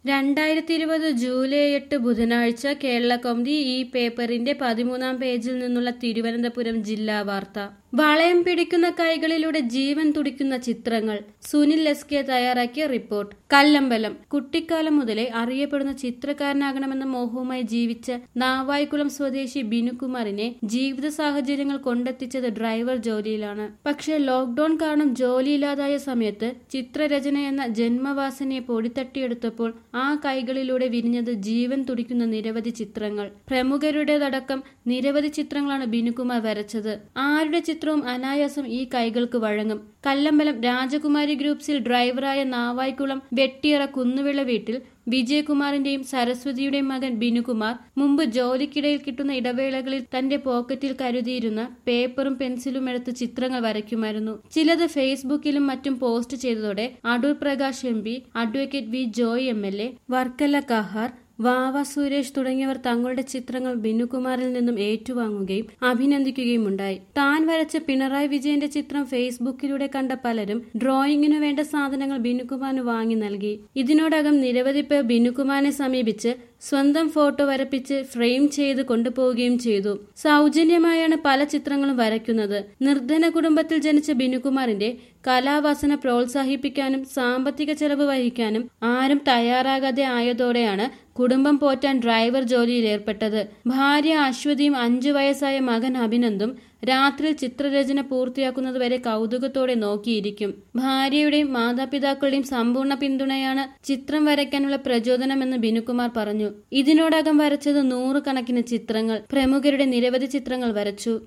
രണ്ടായിരത്തി ഇരുപത് ജൂലൈ എട്ട് ബുധനാഴ്ച കേരളകൗമുദി ഈ പേപ്പറിന്റെ പതിമൂന്നാം പേജിൽ നിന്നുള്ള തിരുവനന്തപുരം ജില്ലാ വാർത്ത വളയം പിടിക്കുന്ന കൈകളിലൂടെ ജീവൻ തുടിക്കുന്ന ചിത്രങ്ങൾ സുനിൽ എസ് കെ തയ്യാറാക്കിയ റിപ്പോർട്ട് കല്ലമ്പലം കുട്ടിക്കാലം മുതലേ അറിയപ്പെടുന്ന ചിത്രകാരനാകണമെന്ന മോഹവുമായി ജീവിച്ച നാവായിക്കുളം സ്വദേശി ബിനുകുമാറിനെ ജീവിത സാഹചര്യങ്ങൾ കൊണ്ടെത്തിച്ചത് ഡ്രൈവർ ജോലിയിലാണ് പക്ഷേ ലോക്ഡൌൺ കാരണം ജോലിയില്ലാതായ സമയത്ത് ചിത്രരചന എന്ന ജന്മവാസനയെ പൊടിത്തട്ടിയെടുത്തപ്പോൾ ആ കൈകളിലൂടെ വിരിഞ്ഞത് ജീവൻ തുടിക്കുന്ന നിരവധി ചിത്രങ്ങൾ പ്രമുഖരുടേതടക്കം നിരവധി ചിത്രങ്ങളാണ് ബിനുകുമാർ വരച്ചത് ആരുടെ ചിത്രവും അനായാസം ഈ കൈകൾക്ക് വഴങ്ങും കല്ലമ്പലം രാജകുമാരി ഗ്രൂപ്പ്സിൽ ഡ്രൈവറായ നാവായിക്കുളം വെട്ടിയറ കുന്നുവിള വീട്ടിൽ വിജയകുമാറിന്റെയും സരസ്വതിയുടെയും മകൻ ബിനുകുമാർ മുമ്പ് ജോലിക്കിടയിൽ കിട്ടുന്ന ഇടവേളകളിൽ തന്റെ പോക്കറ്റിൽ കരുതിയിരുന്ന പേപ്പറും പെൻസിലും എടുത്ത് ചിത്രങ്ങൾ വരയ്ക്കുമായിരുന്നു ചിലത് ഫേസ്ബുക്കിലും മറ്റും പോസ്റ്റ് ചെയ്തതോടെ Adoor Prakash M P advocate V Joy M L A Varkala Kahar Vava Suresh തുടങ്ങിയവർ തങ്ങളുടെ ചിത്രങ്ങൾ ബിനുകുമാറിൽ നിന്നും ഏറ്റുവാങ്ങുകയും അഭിനന്ദിക്കുകയും ഉണ്ടായി താൻ വരച്ച പിണറായി വിജയന്റെ ചിത്രം ഫേസ്ബുക്കിലൂടെ കണ്ട പലരും ഡ്രോയിങ്ങിനു വേണ്ട സാധനങ്ങൾ ബിനുകുമാറിന് വാങ്ങി നൽകി ഇതിനോടകം നിരവധി പേർ ബിനുകുമാറിനെ സമീപിച്ച് സ്വന്തം ഫോട്ടോ വരപ്പിച്ച് ഫ്രെയിം ചെയ്ത് കൊണ്ടുപോവുകയും ചെയ്തു സൗജന്യമായാണ് പല ചിത്രങ്ങളും വരയ്ക്കുന്നത് നിർധന കുടുംബത്തിൽ ജനിച്ച ബിനുകുമാറിന്റെ കലാവാസന പ്രോത്സാഹിപ്പിക്കാനും സാമ്പത്തിക ചെലവ് വഹിക്കാനും ആരും തയ്യാറാകാതെ ആയതോടെയാണ് കുടുംബം പോറ്റാൻ ഡ്രൈവർ ജോലിയിൽ ഏർപ്പെട്ടത് ഭാര്യ അശ്വതിയും അഞ്ചു വയസ്സായ മകൻ അഭിനന്ദും രാത്രിയിൽ ചിത്രരചന പൂർത്തിയാക്കുന്നതുവരെ കൗതുകത്തോടെ നോക്കിയിരിക്കും ഭാര്യയുടെയും മാതാപിതാക്കളുടെയും സമ്പൂർണ്ണ പിന്തുണയാണ് ചിത്രം വരയ്ക്കാനുള്ള പ്രചോദനമെന്ന് ബിനുകുമാർ പറഞ്ഞു ഇതിനോടകം വരച്ചത് നൂറുകണക്കിന് ചിത്രങ്ങൾ പ്രമുഖരുടെ നിരവധി ചിത്രങ്ങൾ വരച്ചു